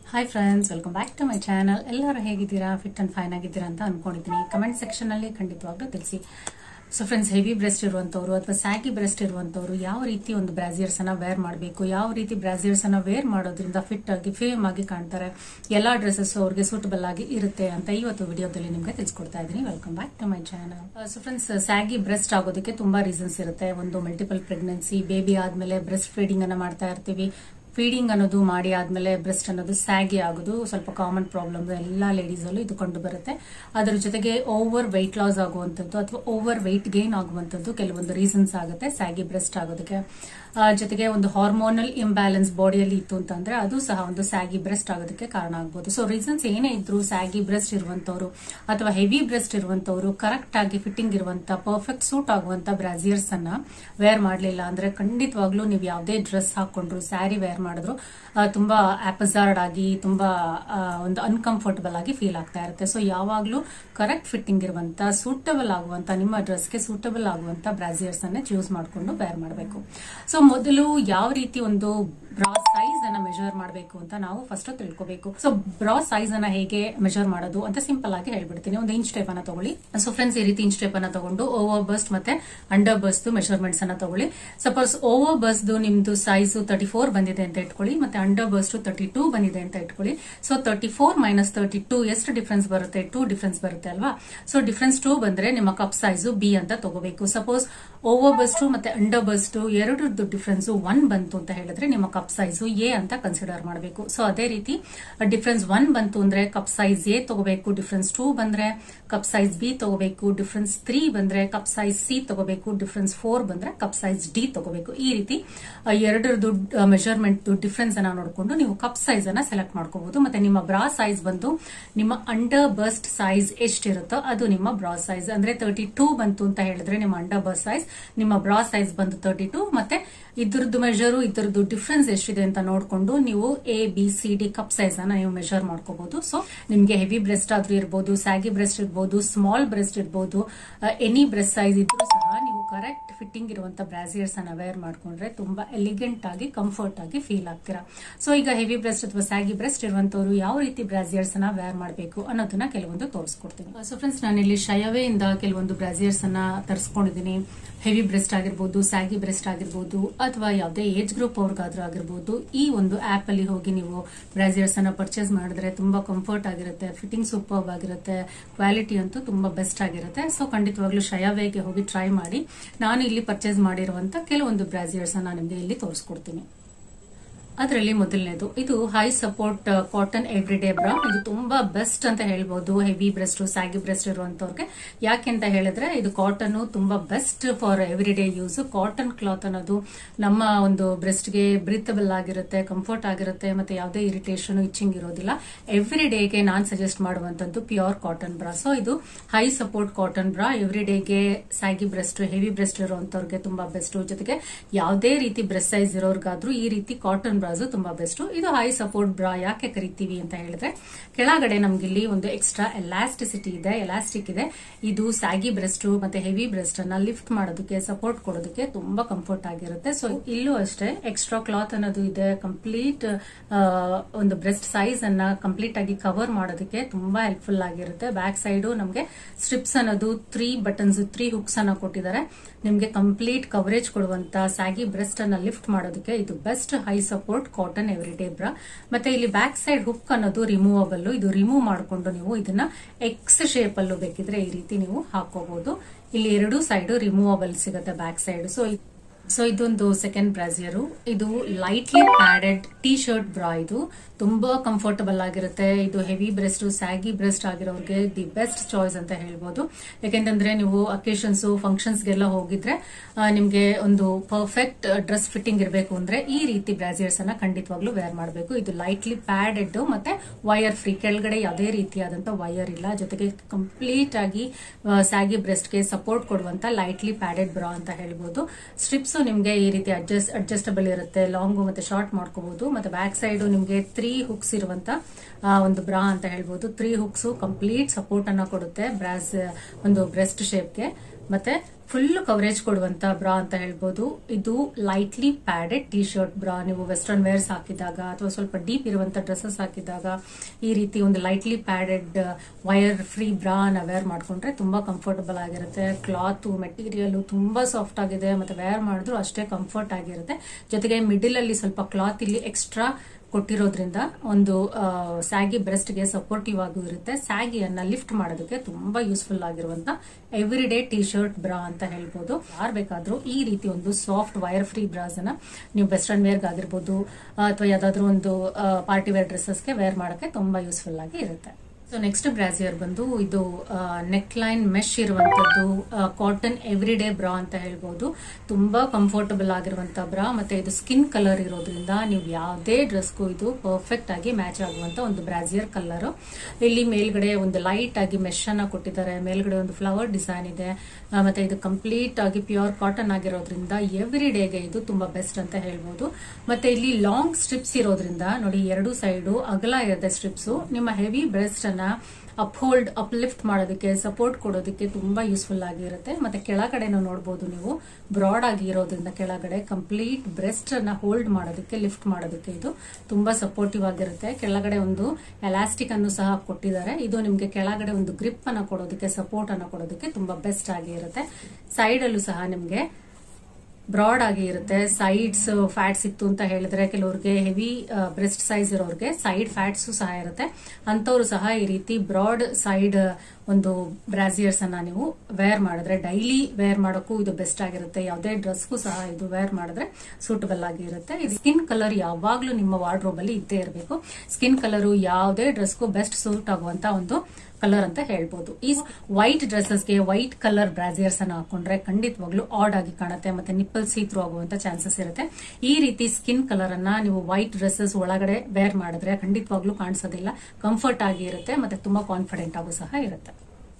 hi friends welcome back to my channel ಎಲ್ಲರೂ ಹೇಗಿದ್ದೀರಾ fit and fine ಆಗಿದ್ದೀರಾ ಅಂತ ಅನ್ಕೊಂಡಿದ್ದೀನಿ ಕಮೆಂಟ್ ಸೆಕ್ಷನ್ ಅಲ್ಲಿ ಖಂಡಿತವಾಗ್ಲೂ ತಿಳಿಸಿ ಸೊ ಫ್ರೆಂಡ್ಸ್ ಹೆವಿ ಬ್ರೆಸ್ಟ್ ಇರುವಂತವ್ರು ಅಥವಾ ಸ್ಯಾಗಿ ಬ್ರೆಸ್ಟ್ ಇರುವಂತವ್ರು ಯಾವ ರೀತಿ ಒಂದು ಬ್ರಾಸಿಯರ್ಸ್ ಅನ್ನ ವೇರ್ ಮಾಡಬೇಕು ಯಾವ ರೀತಿ ಬ್ರಾಸಿಯರ್ಸ್ ಅನ್ನ ವೇರ್ ಮಾಡೋದ್ರಿಂದ ಫಿಟ್ ಆಗಿ ಫೇಮ್ ಆಗಿ ಕಾಣ್ತಾರೆ ಎಲ್ಲಾ ಡ್ರೆಸ್ಸಸ್ ಅವ್ರಿಗೆ ಸೂಟಬಲ್ ಆಗಿ ಇರುತ್ತೆ ಅಂತ ಇವತ್ತು ವಿಡಿಯೋದಲ್ಲಿ ನಿಮಗೆ ತಿಳಿಸ್ಕೊಡ್ತಾ ಇದ್ದೀನಿ welcome back to my channel so friends saggy breast ಆಗೋದಕ್ಕೆ ತುಂಬಾ ರೀಸನ್ಸ್ ಇರುತ್ತೆ ಒಂದು ಮಲ್ಟಿಪಲ್ ಪ್ರೆಗ್ನೆನ್ಸಿ ಬೇಬಿ ಆದ್ಮೇಲೆ ಬ್ರೆಸ್ಟ್ ಫೀಡಿಂಗ್ ಅನ್ನ ಮಾಡ್ತಾ ಇರ್ತೀವಿ ಫೀಡಿಂಗ್ ಅನ್ನೋದು ಮಾಡಿ ಆದ್ಮೇಲೆ ಬ್ರೆಸ್ಟ್ ಅನ್ನೋದು ಸ್ಯಾಗಿ ಆಗೋದು ಸ್ವಲ್ಪ ಕಾಮನ್ ಪ್ರಾಬ್ಲಮ್ ಎಲ್ಲಾ ಲೇಡೀಸ್ ಅಲ್ಲೂ ಇದು ಕಂಡು ಬರುತ್ತೆ ಅದರ ಜೊತೆಗೆ ಓವರ್ ವೆಯ್ಟ್ ಲಾಸ್ ಆಗುವಂತದ್ದು ಅಥವಾ ಓವರ್ ವೆಯ್ಟ್ ಗೇನ್ ಆಗುವಂತದ್ದು ಕೆಲವೊಂದು ರೀಸನ್ಸ್ ಆಗುತ್ತೆ ಸ್ಯಾಗಿ ಬ್ರೆಸ್ಟ್ ಆಗೋದಕ್ಕೆ ಆ, ಜೊತೆಗೆ ಒಂದು ಹಾರ್ಮೋನಲ್ ಇಂಬ್ಯಾಲೆನ್ಸ್ ಬಾಡಿಯಲ್ಲಿ ಇತ್ತು ಅಂತಂದ್ರೆ ಅದು ಸಹ ಒಂದು ಸ್ಯಾಗಿ ಬ್ರೆಸ್ಟ್ ಆಗೋದಕ್ಕೆ ಕಾರಣ ಆಗ್ಬೋದು ಸೊ ರೀಸನ್ಸ್ ಏನೇ ಇದ್ರು ಸ್ಯಾಗಿ ಬ್ರೆಸ್ಟ್ ಇರುವಂತವ್ರು ಅಥವಾ ಹೆವಿ ಬ್ರೆಸ್ಟ್ ಇರುವಂತವ್ರು ಕರೆಕ್ಟ್ ಆಗಿ ಫಿಟ್ಟಿಂಗ್ ಇರುವಂತ ಪರ್ಫೆಕ್ಟ್ ಸೂಟ್ ಆಗುವಂತ ಬ್ರಾಸಿಯರ್ಸ್ ಅನ್ನ ವೇರ್ ಮಾಡಲಿಲ್ಲ ಅಂದ್ರೆ ಖಂಡಿತವಾಗ್ಲೂ ನೀವು ಯಾವುದೇ ಡ್ರೆಸ್ ಹಾಕೊಂಡ್ರು ಸ್ಯಾರಿ ವೇರ್ ಮಾಡಿದ್ರು ಆ, ತುಂಬಾ ಆಪಸಾರ್ಡ್ ಆಗಿ ತುಂಬಾ ಆ, ಒಂದು ಅನ್ಕಂಫರ್ಟಬಲ್ ಆಗಿ ಫೀಲ್ ಆಗ್ತಾ ಇರುತ್ತೆ ಸೊ ಯಾವಾಗ್ಲೂ ಕರೆಕ್ಟ್ ಫಿಟ್ಟಿಂಗ್ ಇರುವಂತ ಸೂಟಬಲ್ ಆಗುವಂತ ನಿಮ್ಮ ಡ್ರೆಸ್ಗೆ ಸೂಟಬಲ್ ಆಗುವಂತ ಬ್ರಾಸಿಯರ್ಸ್ ಅನ್ನ ಚೂಸ್ ಮಾಡಿಕೊಂಡು ವೇರ್ ಮಾಡಬೇಕು ಸೊ ಮೊದಲು ಯಾವ ರೀತಿ ಒಂದು ಬ್ರಾ ಸೈಜ್ ಅನ್ನ ಮೆಜರ್ ಮಾಡಬೇಕು ಅಂತ ನಾವು ಫಸ್ಟ್ ತಿಳ್ಕೋಬೇಕು ಸೊ ಬ್ರಾ ಸೈಜ್ ಅನ್ನ ಹೇಗೆ ಮೆಜರ್ ಮಾಡೋದು ಅಂತ ಸಿಂಪಲ್ ಆಗಿ ಹೇಳ್ಬಿಡ್ತೀನಿ ಒಂದು ಇಂಚ್ ಟೇಪ್ ಅನ್ನ ತಗೊಳ್ಳಿ ಸೊ ಫ್ರೆಂಡ್ಸ್ ಈ ರೀತಿ ಇಂಚ್ ಟೇಪ್ ಅನ್ನ ತಗೊಂಡು ಓವರ್ ಬಸ್ಟ್ ಮತ್ತೆ ಅಂಡರ್ ಬಸ್ಟ್ ಮೆಜರ್ಮೆಂಟ್ಸ್ ಅನ್ನ ತಗೊಳ್ಳಿ ಸಪೋಸ್ ಓವರ್ ಬಸ್ ನಿಮ್ದು ಸೈಜ್ ತರ್ಟಿ ಫೋರ್ ಬಂದಿದೆ ಅಂತ ಇಟ್ಕೊಳ್ಳಿ ಮತ್ತೆ ಅಂಡರ್ ಬಸ್ಟ್ ತರ್ಟಿ ಟೂ ಬಂದಿದೆ ಅಂತ ಇಟ್ಕೊಳ್ಳಿ so thirty four minus thirty two ಎಷ್ಟು ಡಿಫ್ರೆನ್ಸ್ ಬರುತ್ತೆ ಟೂ ಡಿಫ್ರೆನ್ಸ್ ಬರುತ್ತೆ ಅಲ್ವಾ ಸೊ ಡಿಫ್ರೆನ್ಸ್ ಟೂ ಬಂದ್ರೆ ನಿಮ್ಮ ಕಪ್ ಸೈಜು ಬಿ ಅಂತ ತಗೋಬೇಕು ಸಪೋಸ್ ಓವರ್ ಬಸ್ಟ್ ಮತ್ತೆ ಅಂಡರ್ ಬಸ್ಟ್ ಎರಡರದ್ದು ಡಿಫ್ರೆನ್ಸ್ ಒನ್ ಬಂತು ಅಂತ ಹೇಳಿದ್ರೆ ನಿಮ್ಮ ಕಪ್ ಸೈಜು ಎ ಅಂತ ಕನ್ಸಿಡರ್ ಮಾಡಬೇಕು ಸೊ ಅದೇ ರೀತಿ ಡಿಫ್ರೆನ್ಸ್ ಒನ್ ಬಂತು ಅಂದ್ರೆ ಕಪ್ ಸೈಜ್ ಎ ತಗೋಬೇಕು ಡಿಫ್ರೆನ್ಸ್ ಟೂ ಬಂದ್ರೆ ಕಪ್ ಸೈಜ್ ಬಿ ತಗೋಬೇಕು ಡಿಫ್ರೆನ್ಸ್ ತ್ರೀ ಬಂದ್ರೆ ಕಪ್ ಸೈಜ್ ಸಿ ತಗೋಬೇಕು ಡಿಫ್ರೆನ್ಸ್ ಫೋರ್ ಬಂದ್ರೆ ಕಪ್ ಸೈಜ್ ಡಿ ತಗೋಬೇಕು ಈ ರೀತಿ ಆ, ಎರಡರದ್ದು ಮೆಜರ್ಮೆಂಟ್ ಡಿಫ್ರೆನ್ಸ್ ಅನ್ನ ನೋಡಿಕೊಂಡು ನೀವು ಕಪ್ ಸೈಜ್ ಅನ್ನ ಸೆಲೆಕ್ಟ್ ಮಾಡ್ಕೋಬಹುದು ಮತ್ತೆ ನಿಮ್ಮ ಬ್ರಾ ಸೈಜ್ ಬಂದು ನಿಮ್ಮ ಅಂಡರ್ ಬಸ್ಟ್ ಸೈಜ್ ಎಷ್ಟಿರುತ್ತೋ ಅದು ನಿಮ್ಮ ಬ್ರಾ ಸೈಜ್ ಅಂದ್ರೆ ತರ್ಟಿ ಟೂ ಬಂತು ಅಂತ ಹೇಳಿದ್ರೆ ನಿಮ್ಮ ಅಂಡರ್ ಬಸ್ಟ್ ಸೈಜ್ ನಿಮ್ಮ ಬ್ರಾ ಸೈಜ್ ಬಂದು ತರ್ಟಿ ಟೂ ಮತ್ತೆ ಇದ್ರದ್ದು ಮೆಜರು ಇದ್ರದ್ದು ಡಿಫ್ರೆನ್ಸ್ ಎಷ್ಟಿದೆ ಅಂತ ನೋಡ್ಕೊಂಡು ನೀವು A B C D cup size ಅನ್ನ ನೀವು ಮೆಜರ್ ಮಾಡ್ಕೋಬಹುದು ಸೊ ನಿಮ್ಗೆ ಹೆವಿ ಬ್ರೆಸ್ಟ್ ಆದ್ರೂ ಇರ್ಬೋದು ಸ್ಯಾಗಿ ಬ್ರೆಸ್ಟ್ ಇರ್ಬೋದು ಸ್ಮಾಲ್ ಬ್ರೆಸ್ಟ್ ಇರ್ಬೋದು ಎನಿ ಬ್ರೆಸ್ಟ್ ಸೈಜ್ ಇದ್ರೂ ಸಹ ನೀವು ಕರೆಕ್ಟ್ ಫಿಟ್ಟಿಂಗ್ ಇರುವಂತ ಬ್ರಾಸಿಯರ್ಸ್ ಅನ್ನ ವೇರ್ ಮಾಡ್ಕೊಂಡ್ರೆ ತುಂಬಾ ಎಲಿಗೆಂಟ್ ಆಗಿ ಕಂಫರ್ಟ್ ಆಗಿ ಫೀಲ್ ಆಗ್ತೀರಾ ಸೊ ಈಗ ಹೆವಿ ಬ್ರೆಸ್ಟ್ ಅಥವಾ ಸ್ಯಾಗಿ ಬ್ರೆಸ್ಟ್ ಇರುವಂತವ್ರು ಯಾವ ರೀತಿ ಬ್ರಾಸಿಯರ್ಸ್ ಅನ್ನ ವೇರ್ ಮಾಡಬೇಕು ಅನ್ನೋದನ್ನ ಕೆಲವೊಂದು ತೋರಿಸ್ಕೊಡ್ತೀನಿ ಸೊ ಫ್ರೆಂಡ್ಸ್ ನಾನಿಲ್ಲಿ ಶಯವೇ ಇಂದ ಕೆಲವೊಂದು ಬ್ರಾಸಿಯರ್ಸ್ ಅನ್ನ ತರಿಸ್ಕೊಂಡಿದ್ದೀನಿ ಹೆವಿ ಬ್ರೆಸ್ಟ್ ಆಗಿರ್ಬೋದು ಸ್ಯಾಗಿ ಬ್ರೆಸ್ಟ್ ಆಗಿರ್ಬೋದು ಅಥವಾ ಯಾವುದೇ ಏಜ್ ಗ್ರೂಪ್ ಅವ್ರಿಗಾದ್ರೂ ಆಗಿರ್ಬೋದು ಈ ಒಂದು ಆಪ್ ಅಲ್ಲಿ ಹೋಗಿ ನೀವು ಬ್ರಾಸಿಯರ್ಸ್ ಅನ್ನ ಪರ್ಚೇಸ್ ಮಾಡಿದ್ರೆ ತುಂಬಾ ಕಂಫರ್ಟ್ ಆಗಿರುತ್ತೆ ಫಿಟ್ಟಿಂಗ್ ಸೂಪರ್ ಆಗಿರುತ್ತೆ ಕ್ವಾಲಿಟಿ ಅಂತೂ ತುಂಬಾ ಬೆಸ್ಟ್ ಆಗಿರುತ್ತೆ ಸೊ ಖಂಡಿತವಾಗ್ಲೂ ಶಯಾವೇಗೆ ಹೋಗಿ ಟ್ರೈ ಮಾಡಿ ನಾನು ಇಲ್ಲಿ ಪರ್ಚೇಸ್ ಮಾಡಿರುವಂತ ಕೆಲವೊಂದು ಬ್ರಾಸಿಯರ್ಸ್ ಅನ್ನ ನಿಮಗೆ ಇಲ್ಲಿ ತೋರಿಸ್ಕೊಡ್ತೀನಿ ಅದರಲ್ಲಿ ಮೊದಲನೇದು ಇದು high support cotton everyday bra ಇದು ತುಂಬಾ ಬೆಸ್ಟ್ ಅಂತ ಹೇಳ್ಬೋದು ಹೆವಿ ಬ್ರೆಸ್ಟ್ ಸ್ಯಾಗಿ ಬ್ರೆಸ್ಟ್ ಇರುವಂತವ್ರಿಗೆ ಯಾಕೆಂತ ಹೇಳಿದ್ರೆ ಇದು ಕಾಟನ್ ತುಂಬಾ best for everyday use cotton cloth ಅನ್ನೋದು ನಮ್ಮ ಒಂದು ಬ್ರೆಸ್ಟ್ಗೆ ಬ್ರೀತಬಲ್ ಆಗಿರುತ್ತೆ ಕಂಫರ್ಟ್ ಆಗಿರುತ್ತೆ ಮತ್ತೆ ಯಾವುದೇ ಇರಿಟೇಷನ್ ಇಚ್ಚಿಂಗ್ ಇರೋದಿಲ್ಲ ಎವ್ರಿ ಡೇಗೆ ನಾನ್ ಸಜೆಸ್ಟ್ ಮಾಡುವಂತದ್ದು ಪ್ಯೂರ್ ಕಾಟನ್ ಬ್ರಾ ಸೊ ಇದು high support cotton bra every ಡೇಗೆ ಸ್ಯಾಗಿ ಬ್ರೆಸ್ಟ್ ಹೆವಿ ಬ್ರೆಸ್ಟ್ ಇರುವಂತವ್ರಿಗೆ ತುಂಬಾ ಬೆಸ್ಟ್ ಜೊತೆಗೆ ಯಾವುದೇ ರೀತಿ ಬ್ರೆಸ್ಟ್ ಸೈಜ್ ಇರೋರ್ಗಾದ್ರೂ ಈ ರೀತಿ ಕಾಟನ್ ಬ್ರಾಸು ತುಂಬಾ ಬೆಸ್ಟ್ ಇದು ಹೈ ಸಪೋರ್ಟ್ ಬ್ರಾ ಯಾಕೆ ಕರಿತೀವಿ ಅಂತ ಹೇಳಿದ್ರೆ ಕೆಳಗಡೆ ನಮ್ಗೆ ಇಲ್ಲಿ ಒಂದು ಎಕ್ಸ್ಟ್ರಾ ಎಲಾಸ್ಟಿಸಿಟಿ ಇದೆ ಎಲಾಸ್ಟಿಕ್ ಇದೆ ಇದು ಸ್ಯಾಗಿ ಬ್ರೆಸ್ಟ್ ಮತ್ತೆ ಹೆವಿ ಬ್ರೆಸ್ಟ್ ಅನ್ನ ಲಿಫ್ಟ್ ಮಾಡೋದಕ್ಕೆ ಸಪೋರ್ಟ್ ಕೊಡೋದಕ್ಕೆ ತುಂಬಾ ಕಂಫರ್ಟ್ ಆಗಿರುತ್ತೆ ಸೊ ಇಲ್ಲೂ ಅಷ್ಟೇ ಎಕ್ಸ್ಟ್ರಾ ಕ್ಲಾತ್ ಅನ್ನೋದು ಇದೆ ಕಂಪ್ಲೀಟ್ ಒಂದು ಬ್ರೆಸ್ಟ್ ಸೈಜ್ ಅನ್ನ ಕಂಪ್ಲೀಟ್ ಆಗಿ ಕವರ್ ಮಾಡೋದಕ್ಕೆ ತುಂಬಾ ಹೆಲ್ಪ್ಫುಲ್ ಆಗಿರುತ್ತೆ ಬ್ಯಾಕ್ ಸೈಡ್ ನಮಗೆ ಸ್ಟ್ರಿಪ್ಸ್ ಅನ್ನೋದು ತ್ರೀ ಬಟನ್ಸ್ ತ್ರೀ ಹುಕ್ಸ್ ಅನ್ನ ಕೊಟ್ಟಿದ್ದಾರೆ ನಿಮ್ಗೆ ಕಂಪ್ಲೀಟ್ ಕವರೇಜ್ ಕೊಡುವಂತ ಸ್ಯಾಗಿ ಬ್ರೆಸ್ಟ್ ಅನ್ನ ಲಿಫ್ಟ್ ಮಾಡೋದಕ್ಕೆ ಇದು best high support cotton everyday bra ಮತ್ತೆ ಇಲ್ಲಿ ಬ್ಯಾಕ್ ಸೈಡ್ ಹುಕ್ ಅನ್ನೋದು ರಿಮೂವಬಲ್ ಇದು ರಿಮೂವ್ ಮಾಡಿಕೊಂಡು ನೀವು ಇದನ್ನ ಎಕ್ಸ್ ಶೇಪ್ ಅಲ್ಲೂ ಬೇಕಿದ್ರೆ ಈ ರೀತಿ ನೀವು ಹಾಕೋಬಹುದು ಇಲ್ಲಿ ಎರಡು ಸೈಡ್ ರಿಮೂವಬಲ್ ಸಿಗುತ್ತೆ ಬ್ಯಾಕ್ ಸೈಡ್ ಸೊ ಸೊ ಇದೊಂದು ಸೆಕೆಂಡ್ ಬ್ರಾಸಿಯರು ಇದು lightly padded T shirt bra ಇದು ತುಂಬಾ ಕಂಫರ್ಟಬಲ್ ಆಗಿರುತ್ತೆ ಇದು ಹೆವಿ ಬ್ರೆಸ್ಟ್ ಸ್ಯಾಗಿ ಬ್ರೆಸ್ಟ್ ಆಗಿರೋರಿಗೆ ದಿ ಬೆಸ್ಟ್ ಚಾಯ್ಸ್ ಅಂತ ಹೇಳ್ಬೋದು ಯಾಕೆಂತಂದ್ರೆ ನೀವು ಅಕೇಶನ್ಸ್ ಫಂಕ್ಷನ್ಸ್ಗೆಲ್ಲ ಹೋಗಿದ್ರೆ ಆ, ನಿಮ್ಗೆ ಒಂದು ಪರ್ಫೆಕ್ಟ್ ಡ್ರೆಸ್ ಫಿಟ್ಟಿಂಗ್ ಇರಬೇಕು ಅಂದ್ರೆ ಈ ರೀತಿ ಬ್ರಾಸಿಯರ್ಸ್ ಅನ್ನ ಖಂಡಿತವಾಗ್ಲೂ ವೇರ್ ಮಾಡಬೇಕು ಇದು ಲೈಟ್ಲಿ ಪ್ಯಾಡೆಡ್ ಮತ್ತೆ ವೈರ್ ಫ್ರೀ ಕೆಳಗಡೆ ಯಾವುದೇ ರೀತಿಯಾದಂತ ವೈರ್ ಇಲ್ಲ ಜೊತೆಗೆ ಕಂಪ್ಲೀಟ್ ಆಗಿ ಸ್ಯಾಗಿ ಬ್ರೆಸ್ಟ್ಗೆ ಸಪೋರ್ಟ್ ಕೊಡುವಂತ ಲೈಟ್ಲಿ ಪ್ಯಾಡೆಡ್ ಬ್ರಾ ಅಂತ ಹೇಳ್ಬೋದು ಸ್ಟ್ರಿಪ್ಸ್ ನಿಮ್ಗೆ ಈ ರೀತಿ ಅಡ್ಜಸ್ಟ್ ಅಡ್ಜಸ್ಟಬಲ್ ಇರುತ್ತೆ ಲಾಂಗು ಮತ್ತೆ ಶಾರ್ಟ್ ಮಾಡ್ಕೋಬಹುದು ಮತ್ತೆ ಬ್ಯಾಕ್ ಸೈಡ್ ನಿಮ್ಗೆ ತ್ರೀ ಹುಕ್ಸ್ ಇರುವಂತ ಆ, ಒಂದು ಬ್ರಾ ಅಂತ ಹೇಳ್ಬೋದು ತ್ರೀ ಹುಕ್ಸ್ ಕಂಪ್ಲೀಟ್ ಸಪೋರ್ಟ್ ಅನ್ನ ಕೊಡುತ್ತೆ ಬ್ರಾಸ್ ಒಂದು ಬ್ರೆಸ್ಟ್ ಶೇಪ್ಗೆ ಮತ್ತೆ ಫುಲ್ ಕವರೇಜ್ ಕೊಡುವಂತ ಬ್ರಾ ಅಂತ ಹೇಳ್ಬೋದು ಇದು lightly padded T shirt bra ನೀವು ವೆಸ್ಟರ್ನ್ ವೇರ್ಸ್ ಹಾಕಿದಾಗ ಅಥವಾ ಸ್ವಲ್ಪ ಡೀಪ್ ಇರುವಂತ ಡ್ರೆಸ್ಸಸ್ ಹಾಕಿದಾಗ ಈ ರೀತಿ ಒಂದು lightly padded wire free bra ನ ವೇರ್ ಮಾಡ್ಕೊಂಡ್ರೆ ತುಂಬಾ ಕಂಫರ್ಟಬಲ್ ಆಗಿರುತ್ತೆ ಕ್ಲಾತ್ ಮೆಟೀರಿಯಲ್ ತುಂಬಾ ಸಾಫ್ಟ್ ಆಗಿದೆ ಮತ್ತೆ ವೇರ್ ಮಾಡಿದ್ರು ಅಷ್ಟೇ ಕಂಫರ್ಟ್ ಆಗಿರುತ್ತೆ ಜೊತೆಗೆ ಮಿಡಿಲ್ ಅಲ್ಲಿ ಸ್ವಲ್ಪ ಕ್ಲಾತ್ ಇಲ್ಲಿ ಎಕ್ಸ್ಟ್ರಾ ಕೊಟ್ಟಿರೋದ್ರಿಂದ ಒಂದು ಸ್ಯಾಗಿ ಬ್ರೆಸ್ಟ್ಗೆ ಸಪೋರ್ಟಿವ್ ಆಗೂ ಇರುತ್ತೆ ಸ್ಯಾಗಿಯನ್ನ ಲಿಫ್ಟ್ ಮಾಡೋದಕ್ಕೆ ತುಂಬಾ ಯೂಸ್ಫುಲ್ ಆಗಿರುವಂತ every day T shirt bra ಅಂತ ಹೇಳ್ಬೋದು ಯಾರು ಬೇಕಾದ್ರೂ ಈ ರೀತಿ ಒಂದು ಸಾಫ್ಟ್ ವೈರ್ ಫ್ರೀ ಬ್ರಾಸ್ ಅನ್ನ ನೀವು ವೆಸ್ಟರ್ನ್ ವೇರ್ ಆಗಿರ್ಬೋದು ಅಥವಾ ಯಾವ್ದಾದ್ರು ಒಂದು ಪಾರ್ಟಿ ವೇರ್ ಡ್ರೆಸ್ಸಸ್ಗೆ ವೇರ್ ಮಾಡೋಕೆ ತುಂಬಾ ಯೂಸ್ಫುಲ್ ಆಗಿ ಇರುತ್ತೆ ಸೊ ನೆಕ್ಸ್ಟ್ ಬ್ರಾಸಿಯರ್ ಬಂದು ಇದು ನೆಕ್ ಲೈನ್ ಮೆಶ್ ಇರುವಂತದ್ದು ಕಾಟನ್ ಎವ್ರಿ ಡೇ ಬ್ರಾ ಅಂತ ಹೇಳ್ಬೋದು ತುಂಬಾ ಕಂಫರ್ಟಬಲ್ ಆಗಿರುವಂತ ಬ್ರಾ ಮತ್ತೆ ಇದು ಸ್ಕಿನ್ ಕಲರ್ ಇರೋದ್ರಿಂದ ನೀವು ಯಾವುದೇ ಡ್ರೆಸ್ಗೂ ಇದು ಪರ್ಫೆಕ್ಟ್ ಆಗಿ ಮ್ಯಾಚ್ ಆಗುವಂತ ಒಂದು ಬ್ರಾಸಿಯರ್ ಕಲರ್ ಇಲ್ಲಿ ಮೇಲ್ಗಡೆ ಒಂದು ಲೈಟ್ ಆಗಿ ಮೆಶ್ ಅನ್ನ ಕೊಟ್ಟಿದ್ದಾರೆ ಮೇಲ್ಗಡೆ ಒಂದು ಫ್ಲವರ್ ಡಿಸೈನ್ ಇದೆ ಆ, ಮತ್ತೆ ಇದು ಕಂಪ್ಲೀಟ್ ಆಗಿ ಪ್ಯೂರ್ ಕಾಟನ್ ಆಗಿರೋದ್ರಿಂದ ಎವ್ರಿ ಡೇಗೆ ಇದು ತುಂಬಾ ಬೆಸ್ಟ್ ಅಂತ ಹೇಳ್ಬೋದು ಮತ್ತೆ ಇಲ್ಲಿ ಲಾಂಗ್ ಸ್ಟ್ರಿಪ್ಸ್ ಇರೋದ್ರಿಂದ ನೋಡಿ ಎರಡು ಸೈಡು ಅಗಲ ಇರುತ್ತೆ ಸ್ಟ್ರಿಪ್ಸ್ ನಿಮ್ಮ ಹೆವಿ ಬ್ರೆಸ್ಟ್ ಅನ್ನ ಅಪ್ಹೋಲ್ಡ್ ಅಪ್ಲಿಫ್ಟ್ ಮಾಡೋದಕ್ಕೆ ಸಪೋರ್ಟ್ ಕೊಡೋದಕ್ಕೆ ತುಂಬಾ ಯೂಸ್ಫುಲ್ ಆಗಿರುತ್ತೆ ಮತ್ತೆ ಕೆಳಗಡೆನೂ ನೋಡಬಹುದು ನೀವು ಬ್ರಾಡ್ ಆಗಿ ಇರೋದ್ರಿಂದ ಕೆಳಗಡೆ ಕಂಪ್ಲೀಟ್ ಬ್ರೆಸ್ಟ್ ಅನ್ನ ಹೋಲ್ಡ್ ಮಾಡೋದಕ್ಕೆ ಲಿಫ್ಟ್ ಮಾಡೋದಕ್ಕೆ ಇದು ತುಂಬಾ ಸಪೋರ್ಟಿವ್ ಆಗಿರುತ್ತೆ ಕೆಳಗಡೆ ಒಂದು ಎಲಾಸ್ಟಿಕ್ ಅನ್ನು ಸಹ ಕೊಟ್ಟಿದ್ದಾರೆ ಇದು ನಿಮ್ಗೆ ಕೆಳಗಡೆ ಒಂದು ಗ್ರಿಪ್ ಅನ್ನ ಕೊಡೋದಕ್ಕೆ ಸಪೋರ್ಟ್ ಅನ್ನ ಕೊಡೋದಕ್ಕೆ ತುಂಬಾ ಬೆಸ್ಟ್ ಆಗಿ ಇರುತ್ತೆ ಸೈಡ್ ಅಲ್ಲೂ ಸಹ ನಿಮ್ಗೆ ಬ್ರಾಡ್ ಆಗಿ ಇರುತ್ತೆ ಸೈಡ್ಸ್ ಫ್ಯಾಟ್ಸ್ ಇತ್ತು ಅಂತ ಹೇಳಿದ್ರೆ ಕೆಲವ್ರಿಗೆ ಹೆವಿ ಬ್ರೆಸ್ಟ್ ಸೈಜ್ ಇರೋರಿಗೆ ಸೈಡ್ ಫ್ಯಾಟ್ಸ್ ಸಹ ಇರುತ್ತೆ ಅಂತವ್ರು ಸಹ ಈ ರೀತಿ ಬ್ರಾಡ್ ಸೈಡ್ ಒಂದು ಬ್ರಾಸಿಯರ್ಸ್ ಅನ್ನ ನೀವು ವೇರ್ ಮಾಡಿದ್ರೆ ಡೈಲಿ ವೇರ್ ಮಾಡೋಕ್ಕೂ ಇದು ಬೆಸ್ಟ್ ಆಗಿರುತ್ತೆ ಯಾವುದೇ ಡ್ರೆಸ್ಗೂ ಸಹ ಇದು ವೇರ್ ಮಾಡಿದ್ರೆ ಸೂಟಬಲ್ ಆಗಿರುತ್ತೆ ಇದು ಸ್ಕಿನ್ ಕಲರ್ ಯಾವಾಗ್ಲೂ ನಿಮ್ಮ ವಾರ್ಡ್ರೋಬ್ ಅಲ್ಲಿ ಇದ್ದೇ ಇರಬೇಕು ಸ್ಕಿನ್ ಕಲರ್ ಯಾವುದೇ ಡ್ರೆಸ್ಗೂ ಬೆಸ್ಟ್ ಸೂಟ್ ಆಗುವಂತ ಒಂದು ಕಲರ್ ಅಂತ ಹೇಳ್ಬೋದು ಈ ವೈಟ್ ಡ್ರೆಸ್ಸಸ್ಗೆ ವೈಟ್ ಕಲರ್ ಬ್ರಾಸಿಯರ್ಸ್ ಅನ್ನ ಹಾಕೊಂಡ್ರೆ ಖಂಡಿತವಾಗ್ಲೂ ಆಡ್ ಆಗಿ ಕಾಣುತ್ತೆ ಮತ್ತೆ ನಿಪ್ಪಲ್ ಸೀತ್ರು ಆಗುವಂತ ಚಾನ್ಸಸ್ ಇರುತ್ತೆ ಈ ರೀತಿ ಸ್ಕಿನ್ ಕಲರ್ ಅನ್ನ ನೀವು ವೈಟ್ ಡ್ರೆಸ್ಸಸ್ ಒಳಗಡೆ ವೇರ್ ಮಾಡಿದ್ರೆ ಖಂಡಿತವಾಗ್ಲೂ ಕಾಣಿಸೋದಿಲ್ಲ ಕಂಫರ್ಟ್ ಆಗಿ ಇರುತ್ತೆ ಮತ್ತೆ ತುಂಬಾ ಕಾನ್ಫಿಡೆಂಟ್ ಆಗು ಸಹ ಇರುತ್ತೆ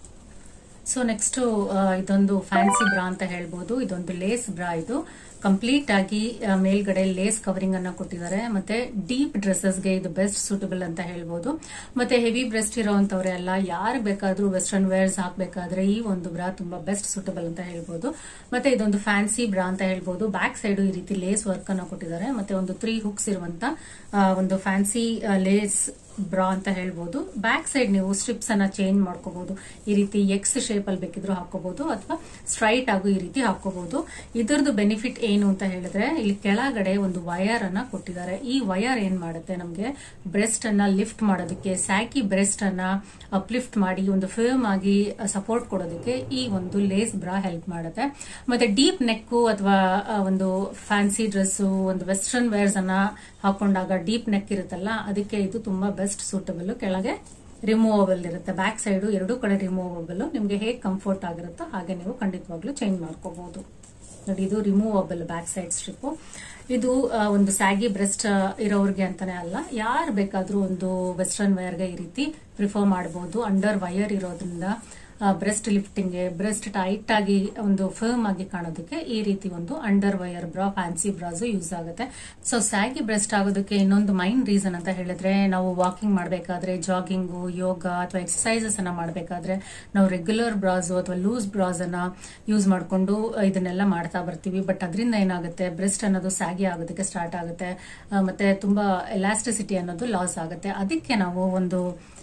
ಸೊ ನೆಕ್ಸ್ಟ್ ಇದೊಂದು ಫ್ಯಾನ್ಸಿ ಬ್ರಾ ಅಂತ ಹೇಳ್ಬೋದು ಇದೊಂದು ಲೇಸ್ ಬ್ರಾ ಇದು ಕಂಪ್ಲೀಟ್ ಆಗಿ ಆ, ಮೇಲ್ಗಡೆ ಲೇಸ್ ಕವರಿಂಗ್ ಅನ್ನ ಕೊಟ್ಟಿದ್ದಾರೆ ಮತ್ತೆ ಡೀಪ್ ಡ್ರೆಸ್ಸಸ್ಗೆ ಇದು ಬೆಸ್ಟ್ ಸೂಟಬಲ್ ಅಂತ ಹೇಳ್ಬೋದು ಮತ್ತೆ ಹೆವಿ ಬ್ರೆಸ್ಟ್ ಇರೋಂಥವ್ರೆಲ್ಲ ಯಾರು ಬೇಕಾದ್ರೂ ವೆಸ್ಟರ್ನ್ ವೇರ್ಸ್ ಹಾಕ್ಬೇಕಾದ್ರೆ ಈ ಒಂದು ಬ್ರಾ ತುಂಬಾ ಬೆಸ್ಟ್ ಸೂಟಬಲ್ ಅಂತ ಹೇಳ್ಬೋದು ಮತ್ತೆ ಇದೊಂದು ಫ್ಯಾನ್ಸಿ ಬ್ರಾ ಅಂತ ಹೇಳ್ಬೋದು ಬ್ಯಾಕ್ ಸೈಡ್ ಈ ರೀತಿ ಲೇಸ್ ವರ್ಕ್ ಅನ್ನ ಕೊಟ್ಟಿದ್ದಾರೆ ಮತ್ತೆ ಒಂದು ತ್ರೀ ಹುಕ್ಸ್ ಇರುವಂತ ಆ, ಒಂದು ಫ್ಯಾನ್ಸಿ ಲೇಸ್ ಬ್ರಾ ಅಂತ ಹೇಳ್ಬೋದು ಬ್ಯಾಕ್ ಸೈಡ್ ನೀವು ಸ್ಟ್ರಿಪ್ಸ್ ಅನ್ನ ಚೇಂಜ್ ಮಾಡ್ಕೋಬಹುದು ಈ ರೀತಿ ಎಕ್ಸ್ ಶೇಪ್ ಅಲ್ಲಿ ಬೇಕಿದ್ರು ಹಾಕೋಬಹುದು ಅಥವಾ ಸ್ಟ್ರೈಟ್ ಆಗು ಈ ರೀತಿ ಹಾಕೋಬಹುದು ಇದರದ್ದು ಬೆನಿಫಿಟ್ ಏನು ಅಂತ ಹೇಳಿದ್ರೆ ಇಲ್ಲಿ ಕೆಳಗಡೆ ಒಂದು ವಯರ್ ಅನ್ನ ಕೊಟ್ಟಿದ್ದಾರೆ ಈ ವಯರ್ ಏನ್ ಮಾಡುತ್ತೆ ನಮಗೆ ಬ್ರೆಸ್ಟ್ ಅನ್ನ ಲಿಫ್ಟ್ ಮಾಡೋದಕ್ಕೆ ಸ್ಯಾಕಿ ಬ್ರೆಸ್ಟ್ ಅನ್ನ ಅಪ್ಲಿಫ್ಟ್ ಮಾಡಿ ಒಂದು ಫಿಲ್ಮ್ ಆಗಿ ಸಪೋರ್ಟ್ ಕೊಡೋದಕ್ಕೆ ಈ ಒಂದು ಲೇಸ್ ಬ್ರಾ ಹೆಲ್ಪ್ ಮಾಡುತ್ತೆ ಮತ್ತೆ ಡೀಪ್ ನೆಕ್ ಅಥವಾ ಒಂದು ಫ್ಯಾನ್ಸಿ ಡ್ರೆಸ್ ಒಂದು ವೆಸ್ಟರ್ನ್ ವೇರ್ಸ್ ಅನ್ನ ಹಾಕೊಂಡಾಗ ಡೀಪ್ ನೆಕ್ ಇರುತ್ತಲ್ಲ ಅದಕ್ಕೆ ಇದು ತುಂಬಾ ಬೆಸ್ಟ್ ಸೂಟಬಲ್ ಕೆಳಗೆ ರಿಮೂವಬಲ್ ಇರುತ್ತೆ ಬ್ಯಾಕ್ ಸೈಡ್ ಎರಡೂ ಕಡೆ ರಿಮೂವಬಲ್ ನಿಮ್ಗೆ ಹೇಗೆ ಕಂಫರ್ಟ್ ಆಗಿರುತ್ತೋ ಹಾಗೆ ನೀವು ಖಂಡಿತವಾಗ್ಲೂ ಚೇಂಜ್ ಮಾಡ್ಕೋಬಹುದು ನೋಡಿ ಇದು ರಿಮೂವಬಲ್ ಬ್ಯಾಕ್ ಸೈಡ್ ಸ್ಟ್ರಿಪ್ ಇದು ಆ, ಒಂದು ಸ್ಯಾಗಿ ಬ್ರೆಸ್ಟ್ ಇರೋರಿಗೆ ಅಂತಾನೆ ಅಲ್ಲ ಯಾರು ಬೇಕಾದ್ರೂ ಒಂದು ವೆಸ್ಟರ್ನ್ ವೇರ್ಗೆ ಈ ರೀತಿ ಪ್ರಿಫರ್ ಮಾಡಬಹುದು ಅಂಡರ್ ವಯರ್ ಇರೋದ್ರಿಂದ ಬ್ರೆಸ್ಟ್ ಲಿಫ್ಟಿಂಗ್ಗೆ ಬ್ರೆಸ್ಟ್ ಟೈಟ್ ಆಗಿ ಒಂದು ಫರ್ಮ್ ಆಗಿ ಕಾಣೋದಕ್ಕೆ ಈ ರೀತಿ ಒಂದು under wire bra fancy bras use ಆಗುತ್ತೆ ಸೊ ಸ್ಯಾಗಿ ಬ್ರೆಸ್ಟ್ ಆಗೋದಕ್ಕೆ ಇನ್ನೊಂದು ಮೈನ್ ರೀಸನ್ ಅಂತ ಹೇಳಿದ್ರೆ ನಾವು ವಾಕಿಂಗ್ ಮಾಡಬೇಕಾದ್ರೆ ಜಾಗಿಂಗು ಯೋಗ ಅಥವಾ ಎಕ್ಸಸೈಸಸ್ ಅನ್ನ ಮಾಡಬೇಕಾದ್ರೆ ನಾವು ರೆಗ್ಯುಲರ್ ಬ್ರಾಸ್ ಅಥವಾ ಲೂಸ್ ಬ್ರಾಸ್ ಅನ್ನ ಯೂಸ್ ಮಾಡಿಕೊಂಡು ಇದನ್ನೆಲ್ಲ ಮಾಡ್ತಾ ಬರ್ತೀವಿ ಬಟ್ ಅದರಿಂದ ಏನಾಗುತ್ತೆ ಬ್ರೆಸ್ಟ್ ಅನ್ನೋದು ಸ್ಯಾಗಿ ಆಗೋದಕ್ಕೆ ಸ್ಟಾರ್ಟ್ ಆಗುತ್ತೆ ಆ, ಮತ್ತೆ ತುಂಬಾ ಎಲಾಸ್ಟಿಸಿಟಿ ಅನ್ನೋದು ಲಾಸ್ ಆಗುತ್ತೆ ಅದಕ್ಕೆ ನಾವು ಒಂದು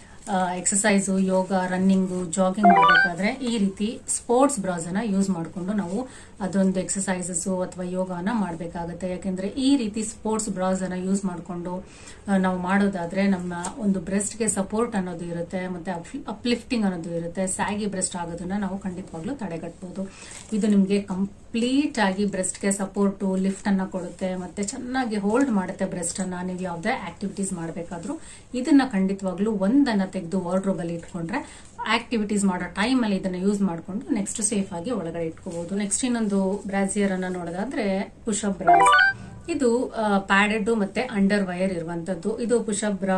ಎಕ್ಸಸೈಸು ಯೋಗ ರನ್ನಿಂಗು ಜಾಗಿಂಗ್ ಮಾಡಬೇಕಾದ್ರೆ ಈ ರೀತಿ ಸ್ಪೋರ್ಟ್ಸ್ ಬ್ರಾಸ್ ಅನ್ನ ಯೂಸ್ ಮಾಡಿಕೊಂಡು ನಾವು ಅದೊಂದು ಎಕ್ಸಸೈಸಸ್ ಅಥವಾ ಯೋಗನ ಮಾಡಬೇಕಾಗುತ್ತೆ ಯಾಕೆಂದ್ರೆ ಈ ರೀತಿ ಸ್ಪೋರ್ಟ್ಸ್ ಬ್ರಾಸ್ ಅನ್ನ ಯೂಸ್ ಮಾಡಿಕೊಂಡು ನಾವು ಮಾಡೋದಾದ್ರೆ ನಮ್ಮ ಒಂದು ಬ್ರೆಸ್ಟ್ಗೆ ಸಪೋರ್ಟ್ ಅನ್ನೋದು ಇರುತ್ತೆ ಮತ್ತೆ ಅಪ್ಲಿಫ್ಟಿಂಗ್ ಅನ್ನೋದು ಇರುತ್ತೆ ಸ್ಯಾಗಿ ಬ್ರೆಸ್ಟ್ ಆಗೋದನ್ನ ನಾವು ಖಂಡಿತವಾಗ್ಲೂ ತಡೆಗಟ್ಟಬಹುದು ಇದು ನಿಮಗೆ ಕಂಪ್ಲೀಟ್ ಆಗಿ ಬ್ರೆಸ್ಟ್ಗೆ ಸಪೋರ್ಟ್ ಲಿಫ್ಟ್ ಅನ್ನ ಕೊಡುತ್ತೆ ಮತ್ತೆ ಚೆನ್ನಾಗಿ ಹೋಲ್ಡ್ ಮಾಡುತ್ತೆ ಬ್ರೆಸ್ಟ್ ಅನ್ನ ನೀವು ಯಾವುದೇ ಆಕ್ಟಿವಿಟೀಸ್ ಮಾಡಬೇಕಾದ್ರೂ ಇದನ್ನ ಖಂಡಿತವಾಗ್ಲೂ ಒಂದನ್ನ ತೆಗೆದು ವಾರ್ಡ್ರೋಬ್ ಅಲ್ಲಿ ಇಟ್ಕೊಂಡ್ರೆ ಆಕ್ಟಿವಿಟೀಸ್ ಮಾಡೋ ಟೈಮ್ ಅಲ್ಲಿ ಇದನ್ನ ಯೂಸ್ ಮಾಡಿಕೊಂಡು ನೆಕ್ಸ್ಟ್ ಸೇಫ್ ಆಗಿ ಒಳಗಡೆ ಇಟ್ಕೋಬಹುದು ನೆಕ್ಸ್ಟ್ ಇನ್ನೊಂದು ಬ್ರಾಸಿಯರ್ ಅನ್ನ ನೋಡೋದಾದ್ರೆ ಪುಷಪ್ ಬ್ರಾಸ್ ಇದು ಪ್ಯಾಡೆಡ್ ಮತ್ತೆ ಅಂಡರ್ ವಯರ್ ಇರುವಂತದ್ದು ಇದು push up bra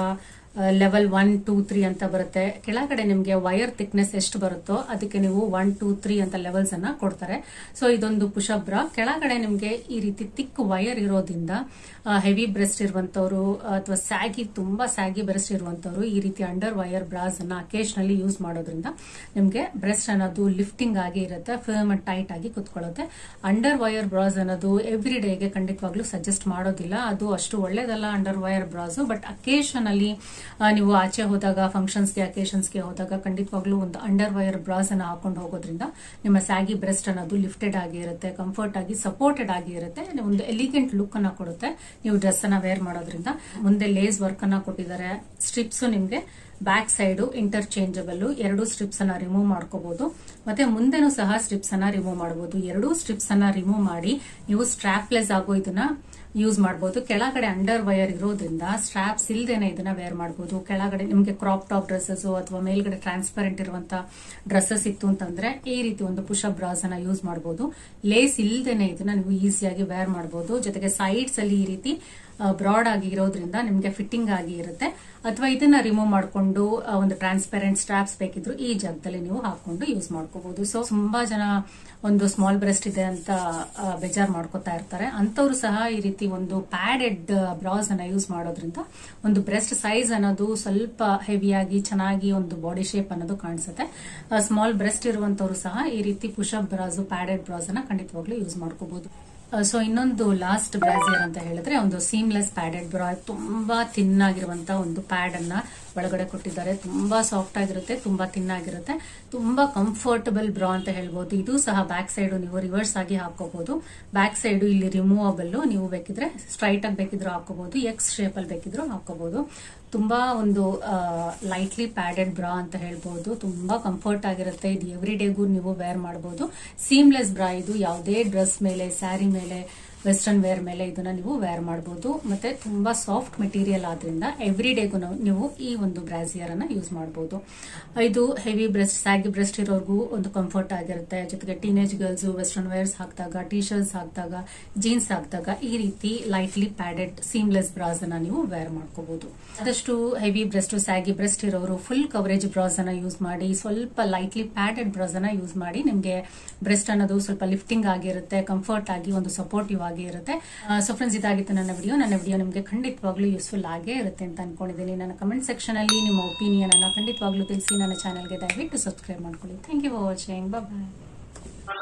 level one two three ಅಂತ ಬರುತ್ತೆ ಕೆಳಗಡೆ ನಿಮಗೆ ವೈರ್ ಥಿಕ್ನೆಸ್ ಎಷ್ಟು ಬರುತ್ತೋ ಅದಕ್ಕೆ ನೀವು ಒನ್ ಟೂ ತ್ರೀ ಅಂತ ಲೆವೆಲ್ಸ್ ಅನ್ನ ಕೊಡ್ತಾರೆ ಸೊ ಇದೊಂದು ಪುಷಪ್ ಬ್ರಾ ಕೆಳಗಡೆ ನಿಮಗೆ ಈ ರೀತಿ ತಿಕ್ ವೈರ್ ಇರೋದ್ರಿಂದ ಹೆವಿ ಬ್ರೆಸ್ಟ್ ಇರುವಂತವ್ರು ಅಥವಾ ಸ್ಯಾಗಿ ತುಂಬಾ ಸ್ಯಾಗಿ ಬ್ರೆಸ್ಟ್ ಇರುವಂತವ್ರು ಈ ರೀತಿ ಅಂಡರ್ ವೈರ್ ಬ್ರಾಸ್ ಅನ್ನ ಅಕೇಶನಲ್ಲಿ ಯೂಸ್ ಮಾಡೋದ್ರಿಂದ ನಿಮಗೆ ಬ್ರೆಸ್ಟ್ ಅನ್ನೋದು ಲಿಫ್ಟಿಂಗ್ ಆಗಿ ಇರುತ್ತೆ ಫಿರ್ಮ್ ಟೈಟ್ ಆಗಿ ಕುತ್ಕೊಳ್ಳುತ್ತೆ ಅಂಡರ್ ವೈರ್ ಬ್ರಾಸ್ ಅನ್ನೋದು ಎವ್ರಿ ಡೇಗೆ ಖಂಡಿತವಾಗ್ಲೂ ಸಜೆಸ್ಟ್ ಮಾಡೋದಿಲ್ಲ ಅದು ಅಷ್ಟು ಒಳ್ಳೇದಲ್ಲ under wire bras but occasion ಅಲ್ಲಿ ನೀವು ಆಚೆ ಹೋದಾಗ ಫಂಕ್ಷನ್ಸ್ಗೆ ಅಕೇಶನ್ಸ್ಗೆ ಹೋದಾಗ ಖಂಡಿತವಾಗ್ಲೂ ಒಂದು ಅಂಡರ್ ವೈರ್ ಬ್ರಾಸ್ ಅನ್ನ ಹಾಕೊಂಡು ಹೋಗೋದ್ರಿಂದ ನಿಮ್ಮ ಸ್ಯಾಗಿ ಬ್ರೆಸ್ಟ್ ಅನ್ನೋದು ಲಿಫ್ಟೆಡ್ ಆಗಿ ಇರುತ್ತೆ ಕಂಫರ್ಟ್ ಆಗಿ ಸಪೋರ್ಟೆಡ್ ಆಗಿ ಇರುತ್ತೆ ಒಂದು ಎಲಿಗೆಂಟ್ ಲುಕ್ ಅನ್ನ ಕೊಡುತ್ತೆ ನೀವು ಡ್ರೆಸ್ ಅನ್ನ ವೇರ್ ಮಾಡೋದ್ರಿಂದ ಮುಂದೆ ಲೇಸ್ ವರ್ಕ್ ಅನ್ನ ಕೊಟ್ಟಿದ್ದಾರೆ ಸ್ಟ್ರಿಪ್ಸ್ ನಿಮ್ಗೆ ಬ್ಯಾಕ್ ಸೈಡ್ ಇಂಟರ್ಚೇಂಜಬಲ್ ಎರಡು ಸ್ಟ್ರಿಪ್ಸ್ ಅನ್ನ ರಿಮೂವ್ ಮಾಡ್ಕೋಬಹುದು ಮತ್ತೆ ಮುಂದೆನೂ ಸಹ ಸ್ಟ್ರಿಪ್ಸ್ ಅನ್ನ ರಿಮೂವ್ ಮಾಡಬಹುದು ಎರಡೂ ಸ್ಟ್ರಿಪ್ಸ್ ಅನ್ನ ರಿಮೂವ್ ಮಾಡಿ ನೀವು ಸ್ಟ್ರಾಪ್ಲೆಸ್ ಆಗೋ ಇದನ್ನ ಯೂಸ್ ಮಾಡಬಹುದು ಕೆಳಗಡೆ ಅಂಡರ್ ವೈರ್ ಇರೋದ್ರಿಂದ ಸ್ಟ್ರಾಪ್ಸ್ ಇಲ್ದೇನೆ ಇದನ್ನ ವೇರ್ ಮಾಡಬಹುದು ಕೆಳಗಡೆ ನಿಮಗೆ ಕ್ರಾಪ್ ಟಾಪ್ ಡ್ರೆಸ್ಸಸ್ ಅಥವಾ ಮೇಲ್ಗಡೆ ಟ್ರಾನ್ಸ್ಪರೆಂಟ್ ಇರುವಂತ ಡ್ರೆಸ್ಸಸ್ ಇತ್ತು ಅಂತಂದ್ರೆ ಈ ರೀತಿ ಒಂದು ಪುಷಪ್ ಬ್ರಾಸ್ ಅನ್ನ ಯೂಸ್ ಮಾಡಬಹುದು ಲೇಸ್ ಇಲ್ದೇನೆ ಇದನ್ನ ನೀವು ಈಸಿಯಾಗಿ ವೇರ್ ಮಾಡಬಹುದು ಜೊತೆಗೆ ಸೈಡ್ಸ್ ಅಲ್ಲಿ ಈ ರೀತಿ ಬ್ರಾಡ್ ಆಗಿ ಇರೋದ್ರಿಂದ ನಿಮಗೆ ಫಿಟ್ಟಿಂಗ್ ಆಗಿ ಇರುತ್ತೆ ಅಥವಾ ಇದನ್ನ ರಿಮೂವ್ ಮಾಡಿಕೊಂಡು ಒಂದು ಟ್ರಾನ್ಸ್ಪೆರೆಂಟ್ ಸ್ಟ್ರಾಪ್ಸ್ ಬೇಕಿದ್ರು ಈ ಜಾಗದಲ್ಲಿ ನೀವು ಹಾಕೊಂಡು ಯೂಸ್ ಮಾಡ್ಕೋಬಹುದು ಸೊ ತುಂಬಾ ಜನ ಒಂದು ಸ್ಮಾಲ್ ಬ್ರೆಸ್ಟ್ ಇದೆ ಅಂತ ಬೇಜಾರ್ ಮಾಡ್ಕೋತಾ ಇರ್ತಾರೆ ಅಂತವ್ರು ಸಹ ಈ ರೀತಿ ಒಂದು ಪ್ಯಾಡೆಡ್ ಬ್ರಾಸ್ ಅನ್ನ ಯೂಸ್ ಮಾಡೋದ್ರಿಂದ ಒಂದು ಬ್ರೆಸ್ಟ್ ಸೈಜ್ ಅನ್ನೋದು ಸ್ವಲ್ಪ ಹೆವಿಯಾಗಿ ಚೆನ್ನಾಗಿ ಒಂದು ಬಾಡಿ ಶೇಪ್ ಅನ್ನೋದು ಕಾಣಿಸುತ್ತೆ ಸ್ಮಾಲ್ ಬ್ರೆಸ್ಟ್ ಇರುವಂತವ್ರು ಸಹ ಈ ರೀತಿ ಪುಷಪ್ ಬ್ರಾಸ್ ಪ್ಯಾಡೆಡ್ ಬ್ರಾಸ್ ಅನ್ನ ಖಂಡಿತವಾಗ್ಲೂ ಯೂಸ್ ಮಾಡ್ಕೋಬಹುದು ಸೊ ಇನ್ನೊಂದು ಲಾಸ್ಟ್ ಬ್ರಾಸಿಯರ್ ಅಂತ ಹೇಳಿದ್ರೆ ಒಂದು ಸೀಮ್ಲೆಸ್ ಪ್ಯಾಡೆಡ್ ಬ್ರಾ ತುಂಬಾ ತಿನ್ನಾಗಿರುವಂತ ಒಂದು ಪ್ಯಾಡ್ ಅನ್ನ ಒಳಗಡೆ ಕೊಟ್ಟಿದ್ದಾರೆ ತುಂಬಾ ಸಾಫ್ಟ್ ಆಗಿರುತ್ತೆ ತುಂಬಾ ತಿನ್ನಾಗಿರುತ್ತೆ ತುಂಬಾ ಕಂಫರ್ಟಬಲ್ ಬ್ರಾ ಅಂತ ಹೇಳ್ಬೋದು ಇದು ಸಹ ಬ್ಯಾಕ್ ಸೈಡ್ ನೀವು ರಿವರ್ಸ್ ಆಗಿ ಹಾಕೋಬಹುದು ಬ್ಯಾಕ್ ಸೈಡ್ ಇಲ್ಲಿ ರಿಮೂವಬಲ್ ನೀವು ಬೇಕಿದ್ರೆ ಸ್ಟ್ರೈಟ್ ಆಗಿ ಬೇಕಿದ್ರು ಹಾಕೋಬಹುದು ಎಕ್ಸ್ ಶೇಪ್ ಅಲ್ಲಿ ಬೇಕಿದ್ರು ಹಾಕೋಬಹುದು ತುಂಬಾ ಒಂದು ಲೈಟ್ಲಿ ಪ್ಯಾಡೆಡ್ ಬ್ರಾ ಅಂತ ಹೇಳ್ಬೋದು ತುಂಬಾ ಕಂಫರ್ಟ್ ಆಗಿರುತ್ತೆ ಇದು ಎವ್ರಿ ಡೇಗೂ ನೀವು ವೇರ್ ಮಾಡಬಹುದು ಸೀಮ್ಲೆಸ್ ಬ್ರಾ ಇದು ಯಾವುದೇ ಡ್ರೆಸ್ ಮೇಲೆ ಸ್ಯಾರಿ ಮೇಲೆ ವೆಸ್ಟರ್ನ್ ವೇರ್ ಮೇಲೆ ಇದನ್ನ ನೀವು ವೇರ್ ಮಾಡಬಹುದು ಮತ್ತೆ ತುಂಬಾ ಸಾಫ್ಟ್ ಮೆಟೀರಿಯಲ್ ಆದ್ರಿಂದ ಎವ್ರಿ ಡೇಗೂ ನೀವು ಈ ಒಂದು ಬ್ರಾಸಿಯರ್ ಅನ್ನ ಯೂಸ್ ಮಾಡಬಹುದು ಇದು ಹೆವಿ ಬ್ರೆಸ್ಟ್ ಸ್ಯಾಗಿ ಬ್ರೆಸ್ಟ್ ಇರೋರ್ಗೂ ಒಂದು ಕಂಫರ್ಟ್ ಆಗಿರುತ್ತೆ ಜೊತೆಗೆ ಟೀನೇಜ್ ಗರ್ಲ್ಸ್ ವೆಸ್ಟರ್ನ್ ವೇರ್ಸ್ ಹಾಕಿದಾಗ ಟಿ ಶರ್ಟ್ಸ್ ಹಾಕಿದಾಗ ಜೀನ್ಸ್ ಹಾಕಿದಾಗ ಈ ರೀತಿ ಲೈಟ್ಲಿ ಪ್ಯಾಡೆಡ್ ಸೀಮ್ಲೆಸ್ ಬ್ರಾಸ್ ಅನ್ನ ನೀವು ವೇರ್ ಮಾಡ್ಕೋಬಹುದು ಆದಷ್ಟು ಹೆವಿ ಬ್ರೆಸ್ಟ್ ಸ್ಯಾಗಿ ಬ್ರೆಸ್ಟ್ ಇರೋರು ಫುಲ್ ಕವರೇಜ್ ಬ್ರಾಸ್ ಅನ್ನ ಯೂಸ್ ಮಾಡಿ ಸ್ವಲ್ಪ ಲೈಟ್ಲಿ ಪ್ಯಾಡೆಡ್ ಬ್ರಾಸ್ ಅನ್ನ ಯೂಸ್ ಮಾಡಿ ನಿಮಗೆ ಬ್ರೆಸ್ಟ್ ಅನ್ನೋದು ಸ್ವಲ್ಪ ಲಿಫ್ಟಿಂಗ್ ಆಗಿರುತ್ತೆ ಕಂಫರ್ಟ್ ಆಗಿ ಒಂದು ಸಪೋರ್ಟಿವ್ ಆಗಿ ಇರುತ್ತೆ ಸೊ ಫ್ರೆಂಡ್ಸ್ ಇದಾಗಿತ್ತು ನನ್ನ ವಿಡಿಯೋ ನನ್ನ ವಿಡಿಯೋ ನಿಮಗೆ ಖಂಡಿತವಾಗ್ಲೂ ಯೂಸ್ಫುಲ್ ಆಗೇ ಇರುತ್ತೆ ಅಂತ ಅನ್ಕೊಂಡಿದ್ದೀನಿ ನನ್ನ ಕಮೆಂಟ್ ಸೆಕ್ಷನ್ ಅಲ್ಲಿ ನಿಮ್ಮ ಒಪಿನಿಯನ್ ಅನ್ನ ಖಂಡಿತವಾಗ್ಲೂ ತಿಳಿಸಿ ನನ್ನ ಚಾನಲ್ಗೆ ದಯವಿಟ್ಟು ಸಬ್ಸ್ಕ್ರೈಬ್ ಮಾಡ್ಕೊಳ್ಳಿ thank you for watching bye